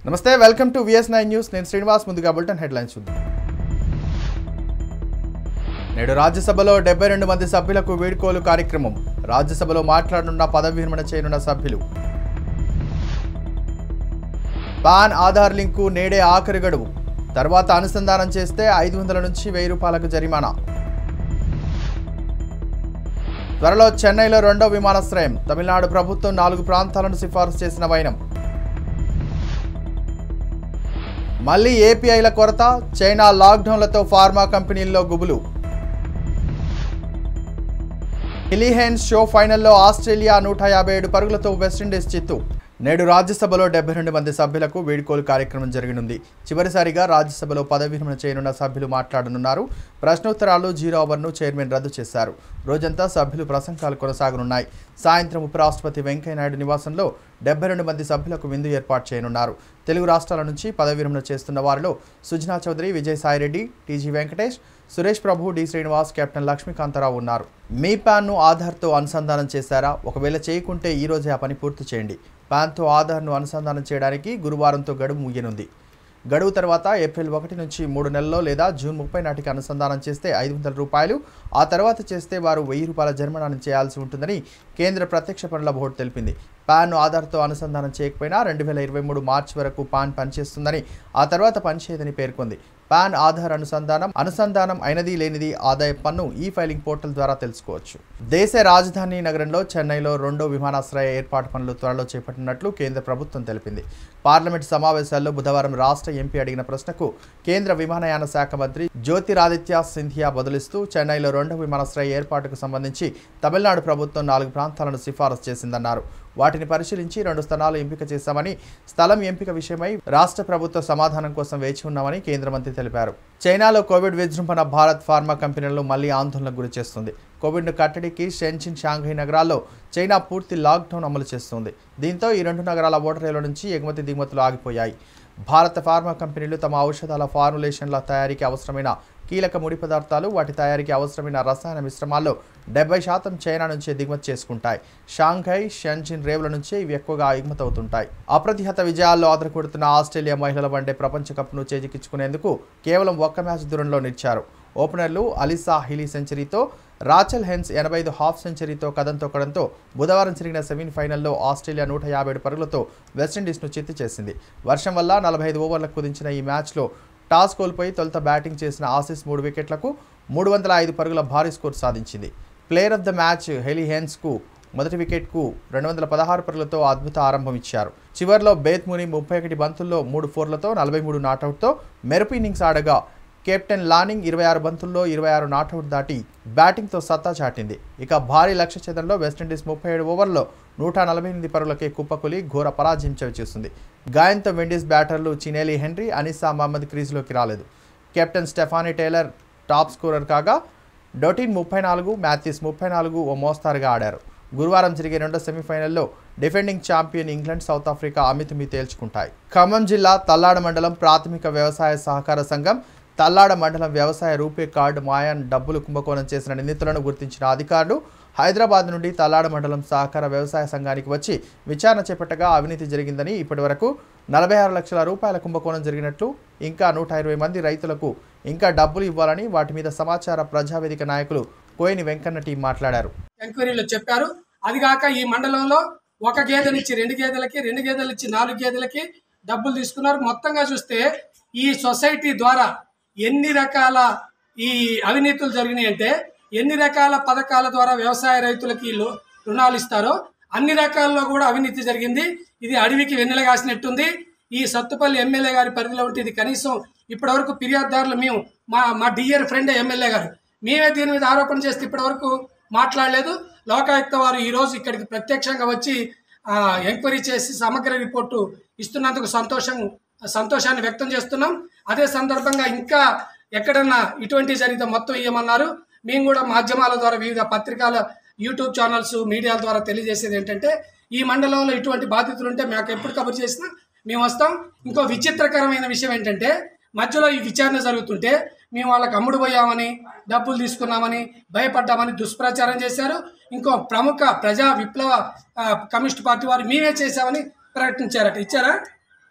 నమస్తే welcome to VS nine news నేను శ్రీనివాస్ ముందుగా బులెటిన్ హెడ్లైన్స్ చూద్దాం నేడు రాజ్యసభలో డెబ్బై రెండు మంది సభ్యులకు వీడ్కోలు కార్యక్రమం రాజ్యసభలో మాట్లాడనున్న పదవి విరమణ చేయనున్న సభ్యులు పాన్ ఆధార్ లింకు నేడే ఆఖరి గడువు తర్వాత అనుసంధానం చేస్తే ఐదు వందల నుంచి వెయ్యి రూపాయలకు జరిమానా త్వరలో చెన్నైలో రెండో విమానాశ్రయం తమిళనాడు ప్రభుత్వం నాలుగు ప్రాంతాలను సిఫారసు చేసిన వైనం మళ్ళీ ఏపీఐల కొరత చైనా లాక్డౌన్లతో ఫార్మా కంపెనీల్లో గుబులు హిలీహెన్స్ షో ఫైనల్లో ఆస్ట్రేలియా నూట యాభై ఏడు పరుగులతో వెస్టిండీస్ చిత్తు నేడు రాజ్యసభలో డెబ్బై రెండు మంది సభ్యులకు వీడ్కోలు కార్యక్రమం జరగనుంది చివరిసారిగా రాజ్యసభలో పదవి విరమణ చేయనున్న సభ్యులు మాట్లాడనున్నారు ప్రశ్నోత్తరాలు జీరో ఓవర్ను చైర్మన్ రద్దు చేశారు రోజంతా సభ్యులు ప్రసంగాలు కొనసాగనున్నాయి సాయంత్రం ఉపరాష్ట్రపతి వెంకయ్యనాయుడు నివాసంలో డెబ్బై రెండు మంది సభ్యులకు విందు ఏర్పాటు చేయనున్నారు తెలుగు రాష్ట్రాల నుంచి పదవి విరమణ చేస్తున్న వారిలో Sujana Chowdary Vijayasaireddy TG Venkatesh Suresh Prabhu D Srinivas captain Lakshmikantharao ఉన్నారు మీ ప్యాన్ను ఆధార్తో అనుసంధానం చేశారా ఒకవేళ చేయకుంటే ఈ రోజే ఆ పని పూర్తి చేయండి ప్యాన్తో ఆధార్ను అనుసంధానం చేయడానికి గురువారంతో గడువు ముగియనుంది గడువు తర్వాత ఏప్రిల్ ఒకటి నుంచి మూడు నెలల్లో లేదా జూన్ ముప్పై నాటికి అనుసంధానం చేస్తే ఐదు వందల రూపాయలు ఆ తర్వాత చేస్తే వారు వెయ్యి రూపాయల జరిమానాను చేయాల్సి ఉంటుందని కేంద్ర ప్రత్యక్ష పనుల బోర్డు తెలిపింది పాన్ ఆధార్తో అనుసంధానం చేయకపోయినా రెండు వేల ఇరవై మూడు మార్చి వరకు పాన్ పనిచేస్తుందని ఆ తర్వాత పనిచేయదని పేర్కొంది పాన్ ఆధార్ అనుసంధానం అనుసంధానం అయినది లేనిది ఆదాయ పన్ను ఈ ఫైలింగ్ పోర్టల్ ద్వారా తెలుసుకోవచ్చు దేశ రాజధాని నగరంలో చెన్నైలో రెండో విమానాశ్రయ ఏర్పాటు పనులు త్వరలో చేపట్టినట్లు కేంద్ర ప్రభుత్వం తెలిపింది పార్లమెంట్ సమావేశాల్లో బుధవారం రాష్ట్ర ఎంపీ అడిగిన ప్రశ్నకు కేంద్ర విమానయాన శాఖ మంత్రి జ్యోతిరాదిత్య సింధియా బదులిస్తూ చెన్నైలో రెండో విమానాశ్రయ ఏర్పాటుకు సంబంధించి తమిళనాడు ప్రభుత్వం నాలుగు ప్రాంతాలను సిఫారసు చేసిందన్నారు వాటిని పరిశీలించి రెండు స్థలాలు ఎంపిక చేశామని స్థలం ఎంపిక విషయమై రాష్ట్ర ప్రభుత్వ సమాధానం కోసం వేచి ఉన్నామని కేంద్ర మంత్రి తెలిపారు చైనాలో కోవిడ్ విజృంభణ భారత్ ఫార్మా కంపెనీలను మళ్లీ ఆందోళనకు గురి చేస్తుంది కోవిడ్ను కట్టడికి షెన్చిన్ షాంఘై నగరాల్లో చైనా పూర్తి లాక్డౌన్ అమలు చేస్తుంది దీంతో ఈ రెండు నగరాల ఓటరేల నుంచి ఎగుమతి దిగుమతులు ఆగిపోయాయి భారత ఫార్మా కంపెనీలు తమ ఔషధాల ఫార్ములేషన్ల తయారీకి అవసరమైన కీలక ముడి పదార్థాలు వాటి తయారీకి అవసరమైన రసాయన మిశ్రమాల్లో డెబ్బై శాతం చైనా నుంచే దిగుమతి చేసుకుంటాయి షాంఘై షెన్జిన్ రేవుల నుంచే ఇవి ఎక్కువగా ఎగుమతి అవుతుంటాయి అప్రతిహత విజయాల్లో ఆదరకొడుతున్న ఆస్ట్రేలియా మహిళల వన్డే ప్రపంచ కప్ను చేజిక్కించుకునేందుకు కేవలం ఒక్క మ్యాచ్ దూరంలో నిలిచారు ఓపెనర్లు అలిసా హిలీ సెంచరీతో రాచల్ హెన్స్ ఎనభై ఐదు హాఫ్ సెంచరీతో కదం తొక్కడంతో బుధవారం జరిగిన సెమీఫైనల్లో ఆస్ట్రేలియా నూట యాభై ఏడు పరుగులతో వెస్టిండీస్ను చిత్తు చేసింది వర్షం వల్ల నలభై ఐదు ఓవర్లకు కుదించిన ఈ మ్యాచ్లో టాస్ కోల్పోయి తొలుత బ్యాటింగ్ చేసిన ఆసీస్ మూడు వికెట్లకు మూడు వందల ఐదు పరుగుల భారీ స్కోర్ సాధించింది player of the match Healy హెన్స్కు మొదటి వికెట్కు రెండు వందల పదహారు పరుగులతో అద్భుత ఆరంభం ఇచ్చారు చివర్లో బేత్ ముని ముప్పై ఒకటి బంతుల్లో మూడు ఫోర్లతో నలభై మూడు నాటౌట్తో మెరుపు ఇన్నింగ్స్ ఆడగా కెప్టెన్ లానింగ్ ఇరవై ఆరు బంతుల్లో ఇరవై ఆరు నాటౌట్ దాటి బ్యాటింగ్తో సత్తా చాటింది ఇక భారీ లక్ష్య ఛేదంలో వెస్టిండీస్ ముప్పై ఏడు ఓవర్లో నూట నలభై ఎనిమిది పరుగులకే కుప్పకులి ఘోర పరాజయం చవిచేస్తుంది గాయంతో Windies batters Chinelle Henry Anisa Mohammed క్రీజ్లోకి రాలేదు captain Stafanie Taylor top scorer కాగా డొటిన్ ముప్పై నాలుగు మ్యాథ్యూస్ ముప్పై నాలుగు ఓ మోస్తారుగా ఆడారు గురువారం జరిగే రెండో సెమీఫైనల్లో defending champion England South Africa అమితుమి తేల్చుకుంటాయి ఖమ్మం జిల్లా తల్లాడ మండలం ప్రాథమిక వ్యవసాయ సహకార సంఘం తల్లాడ మండలం వ్యవసాయ రూపే కార్డు మాయాన్ డబ్బులు కుంభకోణం చేసిన నిందితులను గుర్తించిన అధికారులు హైదరాబాద్ నుండి తల్లాడ మండలం సహకార వ్యవసాయ సంఘానికి వచ్చి విచారణ చేపట్టగా అవినీతి జరిగిందని ఇప్పటివరకు నలభై ఆరు లక్షల రూపాయల కుంభకోణం జరిగినట్లు ఇంకా నూట ఇరవై మంది రైతులకు ఇంకా డబ్బులు ఇవ్వాలని వాటి మీద సమాచార ప్రజావేదిక నాయకులు కోయిని వెంకన్న టీం మాట్లాడారు ఎంక్వైరీలో చెప్పారు అది కాక ఈ మండలంలో ఒక గేదెనిచ్చి రెండు గేదెలకి రెండు గేదెలు ఇచ్చి నాలుగు గేదెలకి డబ్బులు తీసుకున్నారు మొత్తంగా చూస్తే ఈ సొసైటీ ద్వారా ఎన్ని రకాల ఈ అవినీతులు జరిగినాయి అంటే ఎన్ని రకాల పథకాల ద్వారా వ్యవసాయ రైతులకి లో- రుణాలు ఇస్తారో అన్ని రకాల్లో కూడా అవినీతి జరిగింది ఇది అడవికి వెన్నెల కాసినట్టుంది ఈ సత్తుపల్లి ఎమ్మెల్యే గారి పరిధిలో ఉంటే ఇది కనీసం ఇప్పటివరకు ఫిర్యాదుదారులు మేము మా మా డియర్ ఫ్రెండ్ ఎమ్మెల్యే గారు మేమే దీని మీద ఆరోపణ చేస్తే ఇప్పటివరకు మాట్లాడలేదు లోకాయుక్త వారు ఈరోజు ఇక్కడికి ప్రత్యక్షంగా వచ్చి ఆ, ఎంక్వైరీ చేసి సమగ్ర రిపోర్టు ఇస్తున్నందుకు సంతోషం సంతోషాన్ని వ్యక్తం చేస్తున్నాం అదే సందర్భంగా ఇంకా ఎక్కడన్నా ఇటువంటి జరిగితే మొత్తం ఇవ్వమన్నారు మేము కూడా మాధ్యమాల ద్వారా వివిధ పత్రికల యూట్యూబ్ ఛానల్స్ మీడియాల ద్వారా తెలియజేసేది ఏంటంటే ఈ మండలంలో ఇటువంటి బాధితులు ఉంటే మాకు ఎప్పుడు కబురు చేసినా మేము వస్తాం ఇంకో విచిత్రకరమైన విషయం ఏంటంటే మధ్యలో ఈ విచారణ జరుగుతుంటే మేము వాళ్ళకి అమ్ముడు పోయామని డబ్బులు తీసుకున్నామని భయపడ్డామని దుష్ప్రచారం చేశారు ఇంకో ప్రముఖ ప్రజా విప్లవ ఆ, కమ్యూనిస్ట్ పార్టీ వారు మేమే చేశామని ప్రకటించారట ఇచ్చారా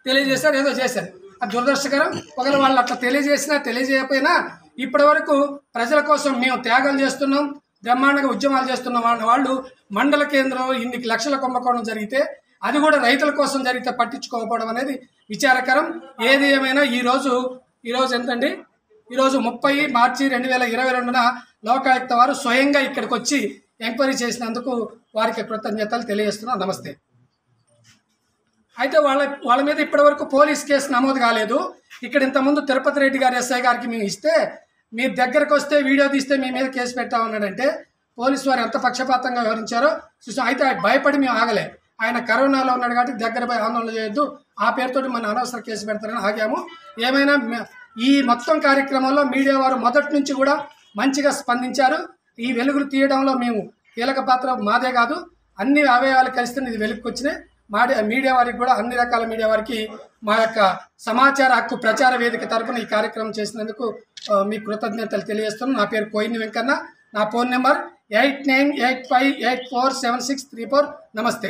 తెలియజేశారు ఏదో చేశారు అది దురదృష్టకరం ఒకవేళ వాళ్ళు అట్లా తెలియజేసినా తెలియజేయకపోయినా ఇప్పటి వరకు ప్రజల కోసం మేము త్యాగం చేస్తున్నాం బ్రహ్మాండంగా ఉద్యమాలు చేస్తున్న వాళ్ళ వాళ్ళు మండల కేంద్రం ఇన్ని లక్షల కుంభకోణం జరిగితే అది కూడా రైతుల కోసం జరిగితే పట్టించుకోకపోవడం అనేది విచారకరం ఏది ఏమైనా ఈరోజు ఈరోజు ఎంతండి ఈరోజు ముప్పై మార్చి రెండు వేల ఇరవై రెండున లోకాయుక్త వారు స్వయంగా ఇక్కడికి వచ్చి ఎంక్వైరీ చేసినందుకు వారికి కృతజ్ఞతలు తెలియజేస్తున్నాం నమస్తే అయితే వాళ్ళ వాళ్ళ మీద ఇప్పటివరకు పోలీస్ కేసు నమోదు కాలేదు ఇక్కడ ఇంతకుముందు తిరుపతి రెడ్డి గారు ఎస్ఐ గారికి మేము ఇస్తే మీ దగ్గరకు వస్తే వీడియో తీస్తే మీ మీద కేసు పెట్టామన్నాడంటే పోలీసు వారు ఎంత పక్షపాతంగా వివరించారో చూసాం అయితే ఆయన భయపడి మేము ఆగలే ఆయన కరోనాలో ఉన్నాడు కాబట్టి దగ్గర పోయి ఆందోళన చేయొద్దు ఆ పేరుతోటి మన అనవసర కేసు పెడతారని ఆగాము ఏమైనా మే- ఈ మొత్తం కార్యక్రమంలో మీడియా వారు మొదటి నుంచి కూడా మంచిగా స్పందించారు ఈ వెలుగులు తీయడంలో మేము కీలక పాత్ర మాదే కాదు అన్ని అవయవాలు కలిస్తే ఇది వెలుగుకి వచ్చినాయి మాడి మీడియా వారికి కూడా అన్ని రకాల మీడియా వారికి మా యొక్క సమాచార హక్కు ప్రచార వేదిక తరపున ఈ కార్యక్రమం చేసినందుకు ఆ, మీ కృతజ్ఞతలు తెలియజేస్తున్నాను నా పేరు కోయిని వెంకన్న నా phone number eight nine eight five eight four seven six three four నమస్తే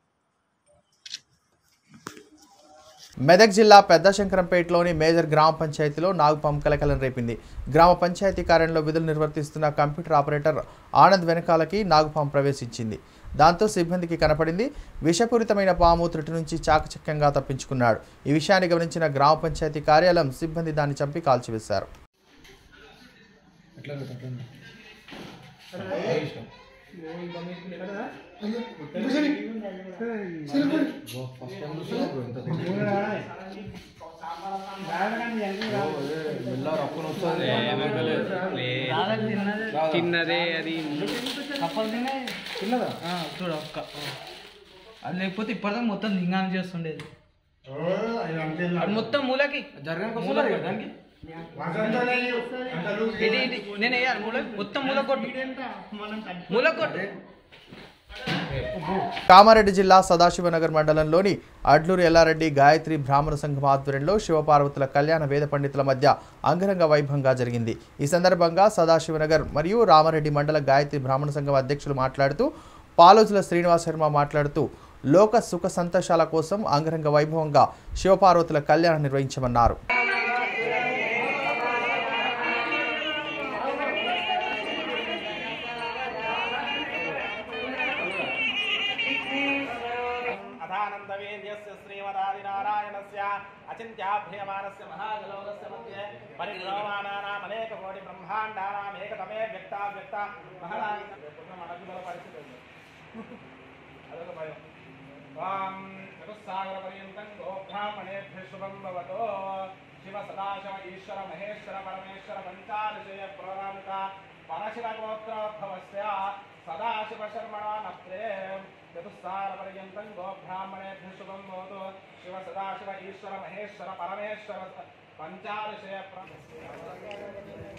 మెదక్ జిల్లా పెద్ద శంకరంపేటలోని మేజర్ గ్రామ పంచాయతీలో నాగుపాము కలకలం రేపింది గ్రామ పంచాయతీ కార్యాలయంలో విధులు నిర్వర్తిస్తున్న కంప్యూటర్ ఆపరేటర్ ఆనంద్ వెనకాలకి నాగుపాము ప్రవేశించింది దాంతో సిబ్బందికి కనపడింది విషపూరితమైన పాము త్రుటి నుంచి చాకచక్యంగా తప్పించుకున్నాడు ఈ విషయాన్ని గమనించిన గ్రామ పంచాయతీ కార్యాలయం సిబ్బంది దాన్ని చంపి కాల్చివేశారు తిన్నదే అది తిన్నదా చూడ ఒక్క అది లేకపోతే ఇప్పటిదాకా మొత్తం లింగాన్ని చేస్తుండేది అది మొత్తం మూలకి మూలకి దానికి ఇది ఇది నేను వేయాలి మూల మొత్తం మూల కొట్టు మూల కొట్టు కామారెడ్డి జిల్లా సదాశివనగర్ మండలంలోని అడ్లూరు ఎల్లారెడ్డి గాయత్రి బ్రాహ్మణ సంఘం ఆధ్వర్యంలో శివపార్వతుల కళ్యాణ వేద పండితుల మధ్య అంగరంగ వైభవంగా జరిగింది ఈ సందర్భంగా సదాశివనగర్ మరియు రామారెడ్డి మండల గాయత్రి బ్రాహ్మణ సంఘం అధ్యక్షులు మాట్లాడుతూ పాలోజుల శ్రీనివాస్ శర్మ మాట్లాడుతూ లోక సుఖ సంతోషాల కోసం అంగరంగ వైభవంగా శివపార్వతుల కళ్యాణం నిర్వహించమన్నారు अथानन्दवेद्यस्य श्रीमदादिनारायणस्य अचिन्त्याभ्रियमाणस्य महाजलौलस्य मध्ये परिभ्रममाणानाम् अनेककोटिब्रह्माण्डानाम् एकतमे व्यक्ता व्यक्ता त्वां चतुस्सागरपर्यन्तं गोब्राह्मणेभ्यः शुभं भवतो शिव सदाशिव ईश्वर महेश्वर परमेश्वर पञ्चादशय प्रणन्ता परशिवगोत्रोद्भवस्य सदाशिवशर्मणा नप्रे चतुस्सारपर्यन्तं गोब्राह्मणेभ्यः शुभं भवतु शिव सदाशिव ईश्वर महेश्वर परमेश्वर पञ्चादशय प्र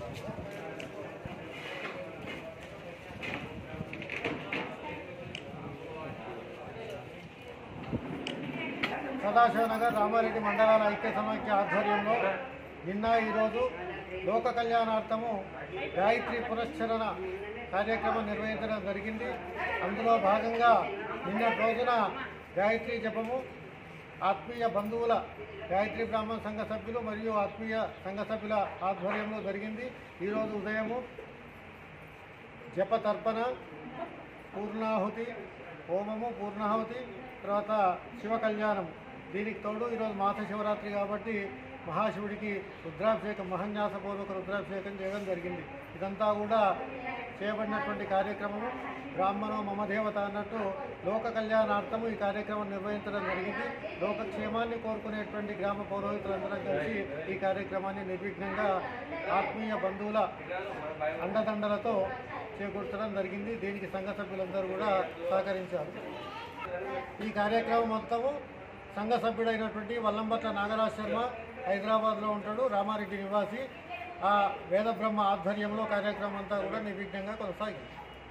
సదాశివనగర్ రామారెడ్డి మండలాల ఐక్య సమాఖ్య ఆధ్వర్యంలో నిన్న ఈరోజు లోక కళ్యాణార్థము గాయత్రి పురస్చరణ కార్యక్రమం నిర్వహించడం జరిగింది అందులో భాగంగా నిన్నటి రోజున గాయత్రి జపము ఆత్మీయ బంధువుల గాయత్రి బ్రాహ్మణ సంఘ సభ్యులు మరియు ఆత్మీయ సంఘ సభ్యుల ఆధ్వర్యంలో జరిగింది ఈరోజు ఉదయము జప తర్పణ పూర్ణాహుతి హోమము పూర్ణాహుతి తర్వాత శివ కళ్యాణం దీనికి తోడు ఈరోజు మాస శివరాత్రి కాబట్టి మహాశివుడికి రుద్రాభిషేకం మహన్యాసపూర్వక రుద్రాభిషేకం చేయడం జరిగింది ఇదంతా కూడా చేయబడినటువంటి కార్యక్రమము బ్రాహ్మణో మమ దేవత అన్నట్టు లోక కళ్యాణార్థము ఈ కార్యక్రమం నిర్వహించడం జరిగింది లోకక్షేమాన్ని కోరుకునేటువంటి గ్రామ పౌరోహితులందరం కలిసి ఈ కార్యక్రమాన్ని నిర్విఘ్నంగా ఆత్మీయ బంధువుల అండదండలతో చేకూర్చడం జరిగింది దీనికి సంఘ సభ్యులందరూ కూడా సహకరించారు ఈ కార్యక్రమం మొత్తము సంఘ సభ్యుడైనటువంటి వల్లంబట్ల నాగరాజ్ శర్మ హైదరాబాద్లో ఉంటాడు రామారెడ్డి నివాసి ఆ వేద బ్రహ్మ ఆధ్వర్యంలో కార్యక్రమం అంతా కూడా నిర్విఘ్నంగా కొనసాగింది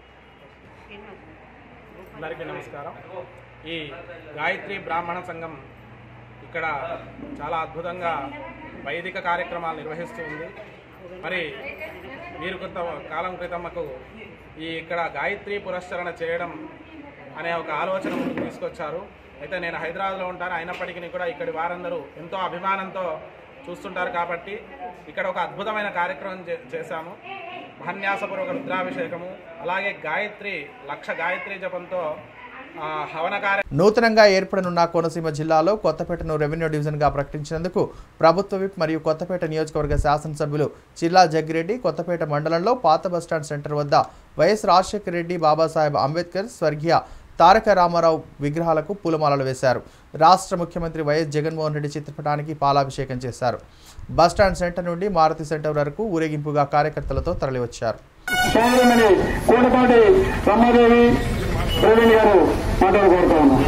అందరికీ నమస్కారం ఈ గాయత్రి బ్రాహ్మణ సంఘం ఇక్కడ చాలా అద్భుతంగా వైదిక కార్యక్రమాలు నిర్వహిస్తూ ఉంది మరి మీరు కొంత కాలం క్రితం మాకు ఈ ఇక్కడ గాయత్రి పురస్కరణ చేయడం అనే ఒక ఆలోచన ముందుకు తీసుకొచ్చారు అయితే నేను హైదరాబాద్లో ఉంటాను అయినప్పటికీ కూడా ఇక్కడి వారందరూ ఎంతో అభిమానంతో చూస్తుంటారు కాబట్టి ఇక్కడ ఒక అద్భుతమైన కార్యక్రమం చే- చేశాము మహన్యాసపూర్వక రుద్రాభిషేకము అలాగే గాయత్రి లక్ష గాయత్రి జపంతో ఆ, హవన కార్య నూతనంగా ఏర్పడనున్న కోనసీమ జిల్లాలో కొత్తపేటను రెవెన్యూ డివిజన్గా ప్రకటించినందుకు ప్రభుత్వ విప్ మరియు కొత్తపేట నియోజకవర్గ శాసనసభ్యులు చిల్లా జగ్గిరెడ్డి కొత్తపేట మండలంలో పాత బస్టాండ్ సెంటర్ వద్ద వైఎస్ రాజశేఖర రెడ్డి బాబాసాహెబ్ అంబేద్కర్ స్వర్గీయ తారక రామారావు విగ్రహాలకు పూలమాలలు వేశారు రాష్ట్ర ముఖ్యమంత్రి వైఎస్ జగన్మోహన్ రెడ్డి చిత్రపటానికి పాలాభిషేకం చేశారు బస్టాండ్ సెంటర్ నుండి మారుతి సెంటర్ వరకు ఊరేగింపుగా కార్యకర్తలతో తరలివచ్చారు సోదరుమణి కోటపాటి రమాదేవి ప్రవీణ్ గారు మాట్లాడు కోరుతా ఉన్నాం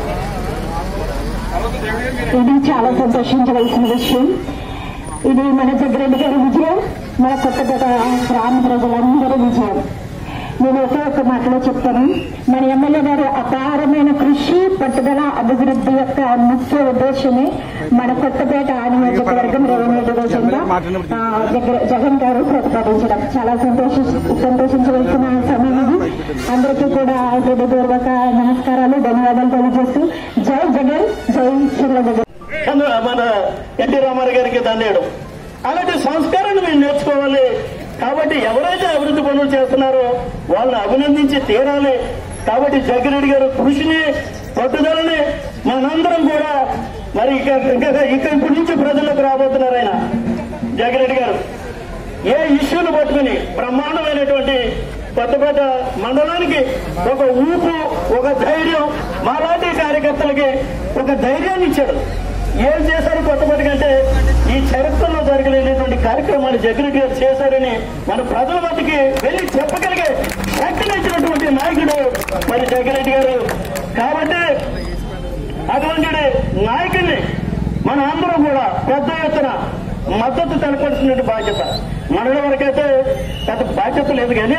ఇది చాలా సంతోషించవలసిన విషయం ఇది మన జగ్రెడ్డి గారి విజయం మన కొత్తపేట గ్రామ ప్రజలందరి విజయం నేను ఒకే ఒక్క మాటలో చెప్తాను మన ఎమ్మెల్యే గారు అపారమైన కృషి పట్టుదల అభివృద్ధి యొక్క ముఖ్య ఉద్దేశమే మన కొత్తపేట నియోజకవర్గం రెవెన్యూ డివిజన్ గా ఆ, జగ- జగన్ గారు ప్రతిపాదించడం చాలా సంతోష సంతోషించవలసిన సమయం ఇది అందరికీ కూడా హృదయపూర్వక నమస్కారాలు ధన్యవాదాలు తెలియజేస్తూ జై జగన్ జై చిల్ల జగన్ చంద్ర మన ఎన్టీ రామారావు గారికి దండేయడం అలాంటి సంస్కారాన్ని మేము నేర్చుకోవాలి కాబట్టి ఎవరైతే అభివృద్ధి పనులు చేస్తున్నారో వాళ్ళని అభినందించి తీరాలి కాబట్టి జగ్గిరెడ్డి గారు కృషిని పట్టుదలని మనందరం కూడా మరి ఇక ఇంకా ఇక ఇప్పటి నుంచి ప్రజలకు రాబోతున్నారు ఆయన జగ్గిరెడ్డి గారు ఏ ఇష్యూను పట్టుకుని బ్రహ్మాండమైనటువంటి కొత్తపేట మండలానికి ఒక ఊపు ఒక ధైర్యం మాలాంటి కార్యకర్తలకి ఒక ధైర్యాన్ని ఇచ్చాడు ఏం చేశారు కొత్తపేట కంటే ఈ చరిత్రలో జరగలేనటువంటి కార్యక్రమాలు జగన్ గారు చేశారని మన ప్రజల మధ్యకి వెళ్ళి చెప్పగలిగే శక్తిని ఇచ్చినటువంటి నాయకుడు మరి జగన్ గారు కాబట్టి అటువంటి నాయకుడిని మన అందరం కూడా పెద్ద ఎత్తున మద్దతు తెలపాల్సిన బాధ్యత మనల వరకైతే పెద్ద బాధ్యత లేదు కానీ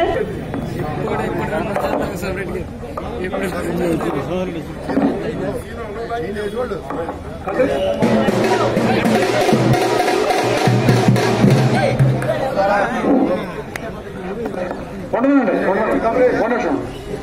ఉండదండి ఉండదు ఉండదు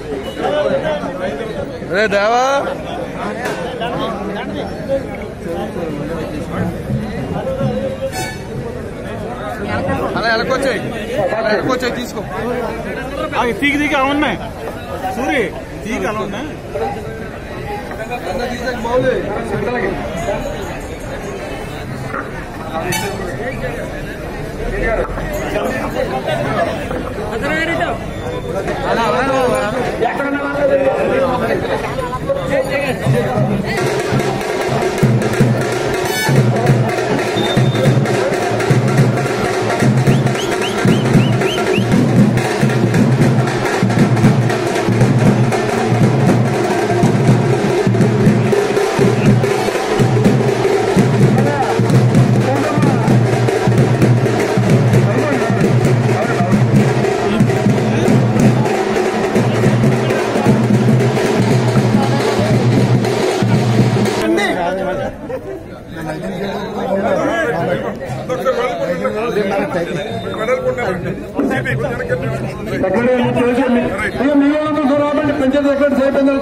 తీగి తీగి అలా ఉన్నాయి సూరి తీగి అలా ఉన్నాయి పంచాయతీ ఎక్కడ చేయకుండా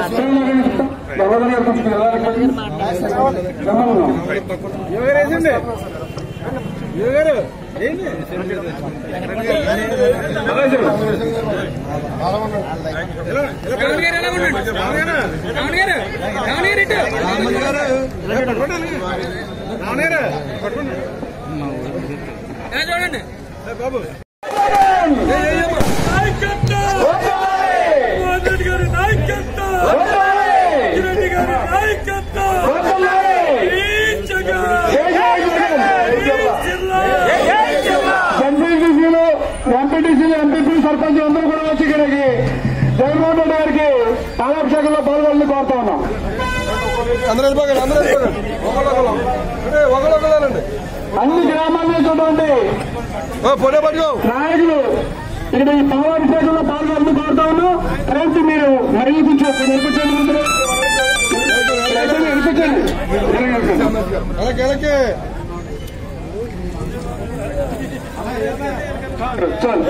ఎంపీటీసీలు ఎంపీటీసీలు ఎంపీపీ సర్పంచ్ అందరూ కూడా వచ్చి ఇక్కడికి జగన్మోహన్ రెడ్డి గారికి పాలాభిషేకంలో పాల్గొని కోరుతా ఉన్నాం అన్ని గ్రామాల నుంచి ఉన్నటువంటి నాయకులు ఇక్కడ ఈ పాలాభిషేకంలో పాల్గొని కోరుతా ఉన్నాం ఫ్రెండ్స్ మీరు మరీ కూర్చోండి నేర్పించండి ముందు నేర్పించండి చాలు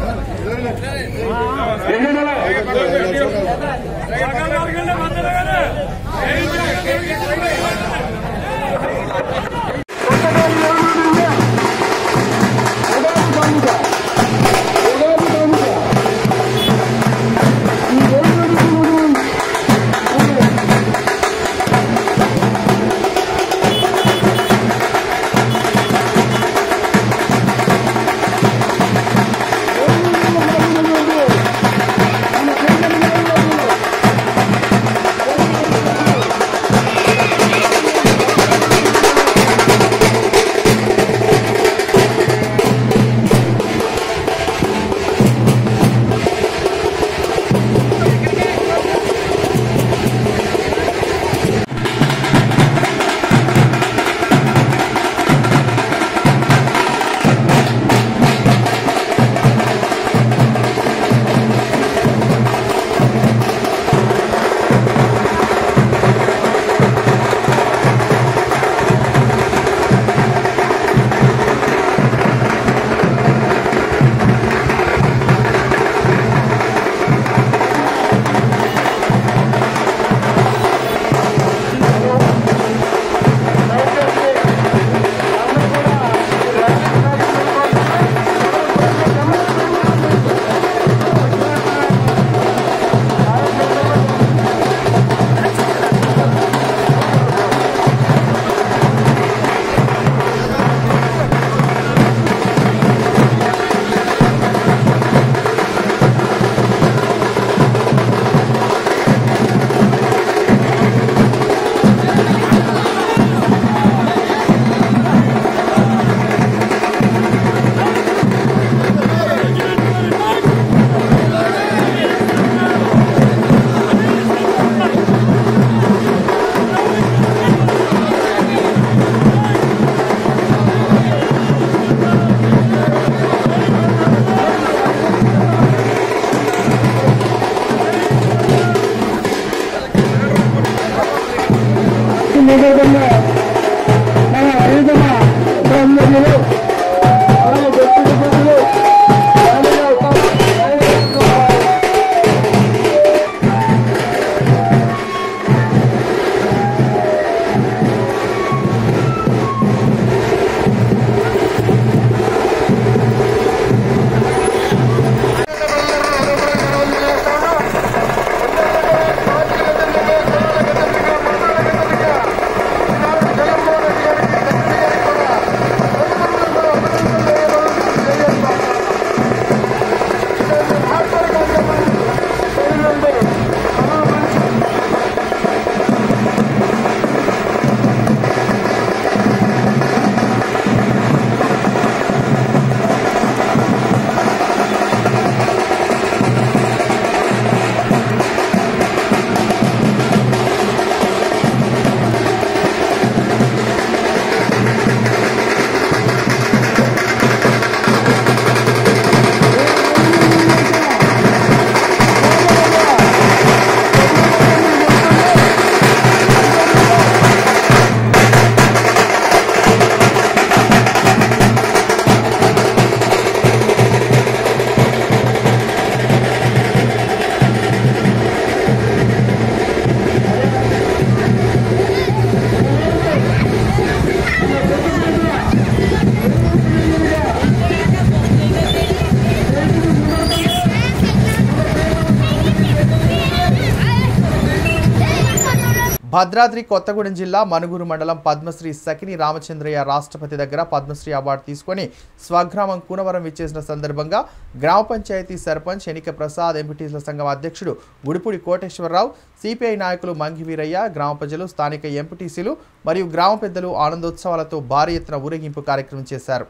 భద్రాద్రి కొత్తగూడెం జిల్లా మనుగురు మండలం పద్మశ్రీ సకిని రామచంద్రయ్య రాష్ట్రపతి దగ్గర పద్మశ్రీ అవార్డు తీసుకొని స్వగ్రామం కూనవరం ఇచ్చేసిన సందర్భంగా గ్రామ పంచాయతీ సర్పంచ్ ఎనిక ప్రసాద్ ఎంపీటీసీల సంఘం అధ్యక్షుడు గుడిపూడి కోటేశ్వరరావు సిపిఐ నాయకులు మంగి వీరయ్య గ్రామ ప్రజలు స్థానిక ఎంపీటీసీలు మరియు గ్రామ పెద్దలు ఆనందోత్సవాలతో భారీ ఎత్తున ఊరేగింపు కార్యక్రమం చేశారు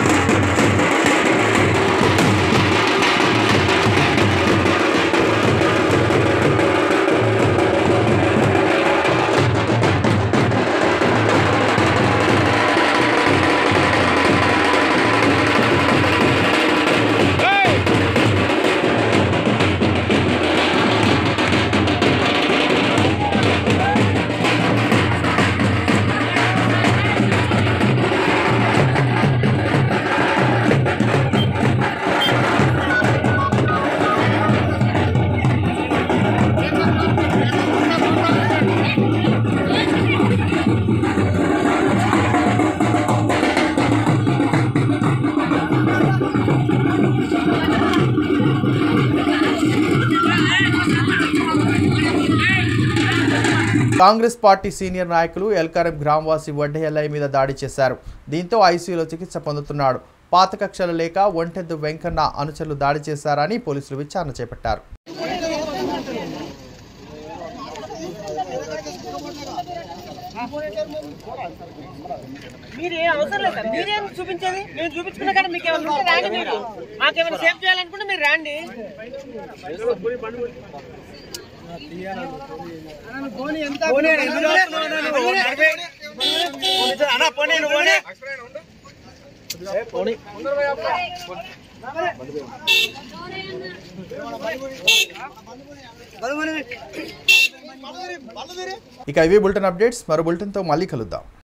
¡Vamos! కాంగ్రెస్ పార్టీ సీనియర్ నాయకులు ఎల్కారం గ్రామవాసి వడ్డే ఎల్లయ్య మీద దాడి చేశారు దీంతో ఐసీయూలో చికిత్స పొందుతున్నాడు పాత కక్షలు లేక ఒంటెద్దు వెంకన్న అనుచరులు దాడి చేశారని పోలీసులు విచారణ చేపట్టారు మీరు ఏం అవసరం లేదు సార్ మీరేం చూపించేది మేము చూపించుకున్న కానీ మీకు ఏమైనా ఉంటే రాండి మీరు మాకేమైనా సేవ్ చేయాలనుకుంటే మీరు రాండి ఇక ఇవి బులెటిన్ అప్డేట్స్ మరో బులెటిన్తో మళ్ళీ కలుద్దాం